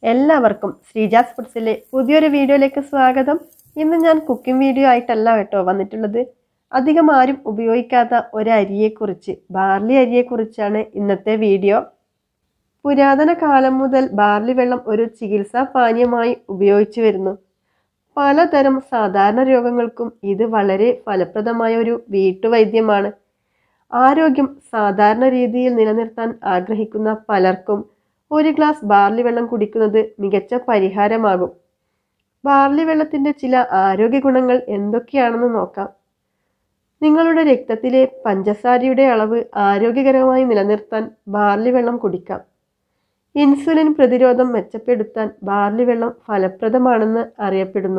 എല്ലാവർക്കും ശ്രീജാസ് ഫുഡ്സിലെ പുതിയൊരു വീഡിയോയിലേക്ക് സ്വാഗതം ഇന്ന് ഞാൻ കുക്കിംഗ് വീഡിയോ ആയിട്ടല്ല കേട്ടോ വന്നിട്ടുള്ളത് അധികം ആരും ഉപയോഗിക്കാത്ത ഒരു അരിയെക്കുറിച്ച് ബാർലി അരിയെക്കുറിച്ചാണ് ഇന്നത്തെ വീഡിയോ പുരാതന കാലം മുതൽ ബാർലി വെള്ളം ഒരു ചികിത്സാ പാനീയമായി ഉപയോഗിച്ചു വരുന്നു പലതരം സാധാരണ രോഗങ്ങൾക്കും ഇത് വളരെ ഫലപ്രദമായ ഒരു വീട്ടുവൈദ്യമാണ് ആരോഗ്യം സാധാരണ രീതിയിൽ നിലനിർത്താൻ ആഗ്രഹിക്കുന്ന പലർക്കും ഒരു ഗ്ലാസ് ബാർലി വെള്ളം കുടിക്കുന്നത് മികച്ച പരിഹാരമാകും ബാർലി വെള്ളത്തിൻ്റെ ചില ആരോഗ്യ ഗുണങ്ങൾ എന്തൊക്കെയാണെന്ന് നോക്കാം നിങ്ങളുടെ രക്തത്തിലെ പഞ്ചസാരയുടെ അളവ് ആരോഗ്യകരമായി നിലനിർത്താൻ ബാർലി വെള്ളം കുടിക്കാം ഇൻസുലിൻ പ്രതിരോധം മെച്ചപ്പെടുത്താൻ ബാർലി വെള്ളം ഫലപ്രദമാണെന്ന് അറിയപ്പെടുന്നു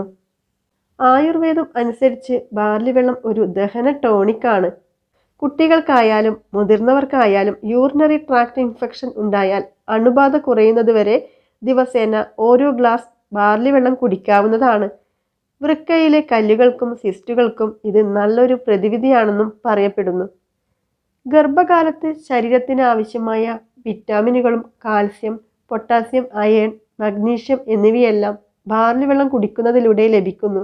ആയുർവേദം അനുസരിച്ച് ബാർലി വെള്ളം ഒരു ദഹന ടോണിക്കാണ് കുട്ടികൾക്കായാലും മുതിർന്നവർക്കായാലും യൂറിനറി ട്രാക്ട് ഇൻഫെക്ഷൻ ഉണ്ടായാൽ അണുബാധ കുറയുന്നതുവരെ ദിവസേന ഓരോ ഗ്ലാസ് ബാർലി വെള്ളം കുടിക്കാവുന്നതാണ് വൃക്കയിലെ കല്ലുകൾക്കും സിസ്റ്റുകൾക്കും ഇത് നല്ലൊരു പ്രതിവിധിയാണെന്നും പറയപ്പെടുന്നു ഗർഭകാലത്ത് ശരീരത്തിന് ആവശ്യമായ വിറ്റാമിനുകളും കാൽസ്യം പൊട്ടാസ്യം അയൺ മഗ്നീഷ്യം എന്നിവയെല്ലാം ബാർലി വെള്ളം കുടിക്കുന്നതിലൂടെ ലഭിക്കുന്നു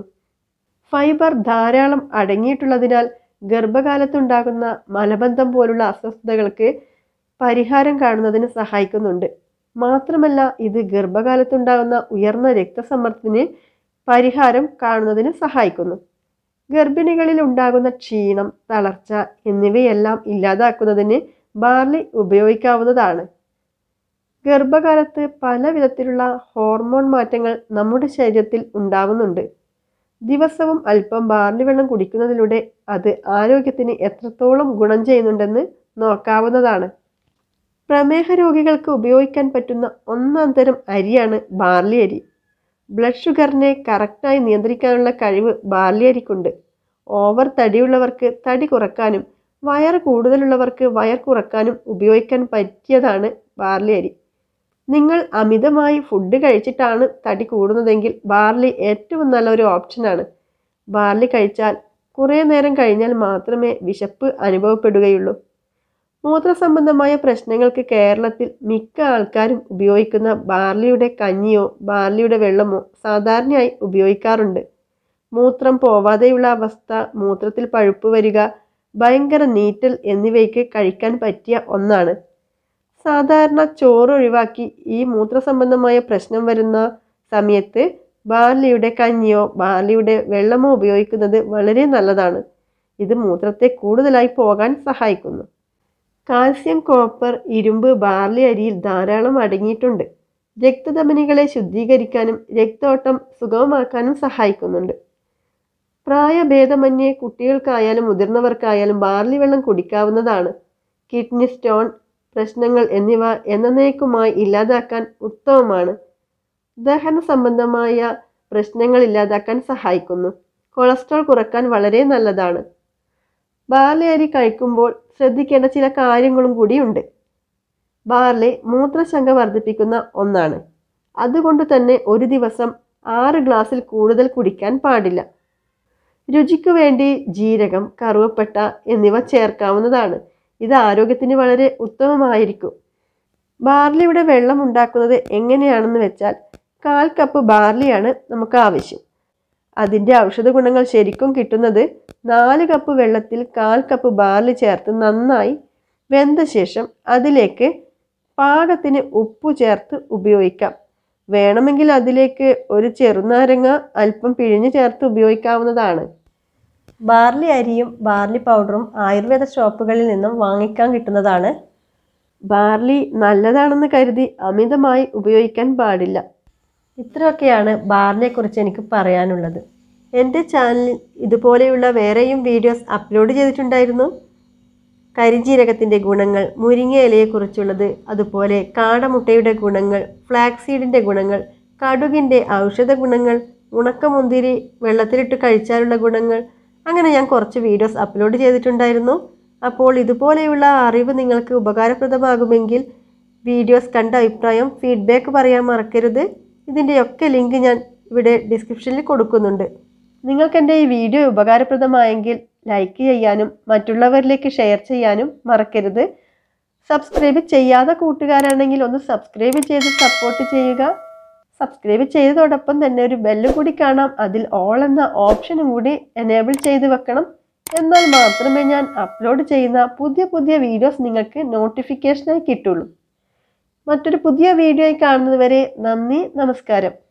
ഫൈബർ ധാരാളം അടങ്ങിയിട്ടുള്ളതിനാൽ ഗർഭകാലത്തുണ്ടാകുന്ന മലബന്ധം പോലുള്ള അസ്വസ്ഥതകൾക്ക് പരിഹാരം കാണുന്നതിന് സഹായിക്കുന്നുണ്ട് മാത്രമല്ല ഇത് ഗർഭകാലത്തുണ്ടാകുന്ന ഉയർന്ന രക്തസമ്മർദ്ദത്തിന് പരിഹാരം കാണുന്നതിന് സഹായിക്കുന്നു ഗർഭിണികളിൽ ഉണ്ടാകുന്ന ക്ഷീണം തളർച്ച എന്നിവയെല്ലാം ഇല്ലാതാക്കുന്നതിന് ബാർലി ഉപയോഗിക്കാവുന്നതാണ് ഗർഭകാലത്ത് പല വിധത്തിലുള്ള ഹോർമോൺ മാറ്റങ്ങൾ നമ്മുടെ ശരീരത്തിൽ ഉണ്ടാവുന്നുണ്ട് ദിവസവും അല്പം ബാർലി വെള്ളം കുടിക്കുന്നതിലൂടെ അത് ആരോഗ്യത്തിന് എത്രത്തോളം ഗുണം ചെയ്യുന്നുണ്ടെന്ന് നോക്കാവുന്നതാണ് പ്രമേഹ രോഗികൾക്ക് ഉപയോഗിക്കാൻ പറ്റുന്ന ഒന്നാം തരം അരിയാണ് ബാർലി അരി ബ്ലഡ് ഷുഗറിനെ കറക്റ്റായി നിയന്ത്രിക്കാനുള്ള കഴിവ് ബാർലി അരിക്കുണ്ട് ഓവർ തടിയുള്ളവർക്ക് തടി കുറക്കാനും വയർ കൂടുതലുള്ളവർക്ക് വയർ കുറക്കാനും ഉപയോഗിക്കാൻ പറ്റിയതാണ് ബാർലി അരി നിങ്ങൾ അമിതമായി ഫുഡ് കഴിച്ചിട്ടാണ് തടി കൂടുന്നതെങ്കിൽ ബാർലി ഏറ്റവും നല്ലൊരു ഓപ്ഷനാണ് ബാർലി കഴിച്ചാൽ കുറേ നേരം കഴിഞ്ഞാൽ മാത്രമേ വിശപ്പ് അനുഭവപ്പെടുകയുള്ളൂ മൂത്രസംബന്ധമായ പ്രശ്നങ്ങൾക്ക് കേരളത്തിൽ മിക്ക ആൾക്കാരും ഉപയോഗിക്കുന്ന ബാർലിയുടെ കഞ്ഞിയോ ബാർലിയുടെ വെള്ളമോ സാധാരണയായി ഉപയോഗിക്കാറുണ്ട് മൂത്രം പോവാതെയുള്ള അവസ്ഥ മൂത്രത്തിൽ പഴുപ്പ് വരിക ഭയങ്കര നീറ്റൽ എന്നിവയ്ക്ക് കഴിക്കാൻ പറ്റിയ ഒന്നാണ് സാധാരണ ചോറ് ഒഴിവാക്കി ഈ മൂത്രസംബന്ധമായ പ്രശ്നം വരുന്ന സമയത്ത് ബാർലിയുടെ കഞ്ഞിയോ ബാർലിയുടെ വെള്ളമോ ഉപയോഗിക്കുന്നത് വളരെ നല്ലതാണ് ഇത് മൂത്രത്തെ കൂടുതലായി പോകാൻ സഹായിക്കുന്നു കാൽസ്യം കോപ്പർ ഇരുമ്പ് ബാർലി അരിയിൽ ധാരാളം അടങ്ങിയിട്ടുണ്ട് രക്തധമനികളെ ശുദ്ധീകരിക്കാനും രക്തോട്ടം സുഗമമാക്കാനും സഹായിക്കുന്നുണ്ട് പ്രായഭേദമന്യേ കുട്ടികൾക്കായാലും മുതിർന്നവർക്കായാലും ബാർലി വെള്ളം കുടിക്കാവുന്നതാണ് കിഡ്നി സ്റ്റോൺ പ്രശ്നങ്ങൾ എന്നിവ എന്നേക്കുമായി ഇല്ലാതാക്കാൻ ഉത്തമമാണ് ദഹന സംബന്ധമായ പ്രശ്നങ്ങൾ ഇല്ലാതാക്കാൻ സഹായിക്കുന്നു കൊളസ്ട്രോൾ കുറക്കാൻ വളരെ നല്ലതാണ് ബാർലി അരി കഴിക്കുമ്പോൾ ശ്രദ്ധിക്കേണ്ട ചില കാര്യങ്ങളും കൂടിയുണ്ട് ബാർലി മൂത്രശങ്ക വർദ്ധിപ്പിക്കുന്ന ഒന്നാണ് അതുകൊണ്ട് തന്നെ ഒരു ദിവസം ആറ് ഗ്ലാസ്സിൽ കൂടുതൽ കുടിക്കാൻ പാടില്ല രുചിക്കു വേണ്ടി ജീരകം കറുവപ്പട്ട എന്നിവ ചേർക്കാവുന്നതാണ് ഇത് ആരോഗ്യത്തിന് വളരെ ഉത്തമമായിരിക്കും ബാർലിയുടെ വെള്ളം ഉണ്ടാക്കുന്നത് എങ്ങനെയാണെന്ന് വെച്ചാൽ കാൽ കപ്പ് ബാർലിയാണ് നമുക്ക് ആവശ്യം അതിൻ്റെ ഔഷധ ഗുണങ്ങൾ ശരിക്കും കിട്ടുന്നത് നാല് കപ്പ് വെള്ളത്തിൽ കാൽ കപ്പ് ബാർലി ചേർത്ത് നന്നായി വെന്ത ശേഷം അതിലേക്ക് പാകത്തിന് ഉപ്പ് ചേർത്ത് ഉപയോഗിക്കാം വേണമെങ്കിൽ അതിലേക്ക് ഒരു ചെറുനാരങ്ങ അല്പം പിഴിഞ്ഞ് ചേർത്ത് ഉപയോഗിക്കാവുന്നതാണ് ബാർലി അരിയും ബാർലി പൗഡറും ആയുർവേദ ഷോപ്പുകളിൽ നിന്നും വാങ്ങിക്കാൻ കിട്ടുന്നതാണ് ബാർലി നല്ലതാണെന്ന് കരുതി അമിതമായി ഉപയോഗിക്കാൻ പാടില്ല ഇത്രയൊക്കെയാണ് ബാർലിയെക്കുറിച്ച് എനിക്ക് പറയാനുള്ളത് എൻ്റെ ചാനലിൽ ഇതുപോലെയുള്ള വേറെയും വീഡിയോസ് അപ്ലോഡ് ചെയ്തിട്ടുണ്ടായിരുന്നു കരിഞ്ജീരകത്തിൻ്റെ ഗുണങ്ങൾ മുരിങ്ങ ഇലയെക്കുറിച്ചുള്ളത് അതുപോലെ കാടമുട്ടയുടെ ഗുണങ്ങൾ ഫ്ലാക്സീഡിൻ്റെ ഗുണങ്ങൾ കടുകിൻ്റെ ഔഷധ ഗുണങ്ങൾ ഉണക്കമുന്തിരി വെള്ളത്തിലിട്ട് കഴിച്ചാലുള്ള ഗുണങ്ങൾ അങ്ങനെ ഞാൻ കുറച്ച് വീഡിയോസ് അപ്ലോഡ് ചെയ്തിട്ടുണ്ടായിരുന്നു അപ്പോൾ ഇതുപോലെയുള്ള അറിവ് നിങ്ങൾക്ക് ഉപകാരപ്രദമാകുമെങ്കിൽ വീഡിയോസ് കണ്ട അഭിപ്രായം ഫീഡ്ബാക്ക് പറയാൻ മറക്കരുത് ഇതിൻ്റെയൊക്കെ ലിങ്ക് ഞാൻ ഇവിടെ ഡിസ്ക്രിപ്ഷനിൽ കൊടുക്കുന്നുണ്ട് നിങ്ങൾക്ക് എൻ്റെ ഈ വീഡിയോ ഉപകാരപ്രദമായെങ്കിൽ ലൈക്ക് ചെയ്യാനും മറ്റുള്ളവരിലേക്ക് ഷെയർ ചെയ്യാനും മറക്കരുത് സബ്സ്ക്രൈബ് ചെയ്യാത്ത കൂട്ടുകാരാണെങ്കിൽ ഒന്ന് സബ്സ്ക്രൈബ് ചെയ്ത് സപ്പോർട്ട് ചെയ്യുക സബ്സ്ക്രൈബ് ചെയ്തതോടൊപ്പം തന്നെ ഒരു ബെല്ല് കൂടി കാണാം അതിൽ ഓൾ എന്ന ഓപ്ഷനും കൂടി എനേബിൾ ചെയ്ത് വെക്കണം എന്നാൽ മാത്രമേ ഞാൻ അപ്ലോഡ് ചെയ്യുന്ന പുതിയ പുതിയ വീഡിയോസ് നിങ്ങൾക്ക് നോട്ടിഫിക്കേഷനായി കിട്ടുള്ളൂ മറ്റൊരു പുതിയ വീഡിയോയിൽ കാണുന്നത് വരെ നന്ദി നമസ്കാരം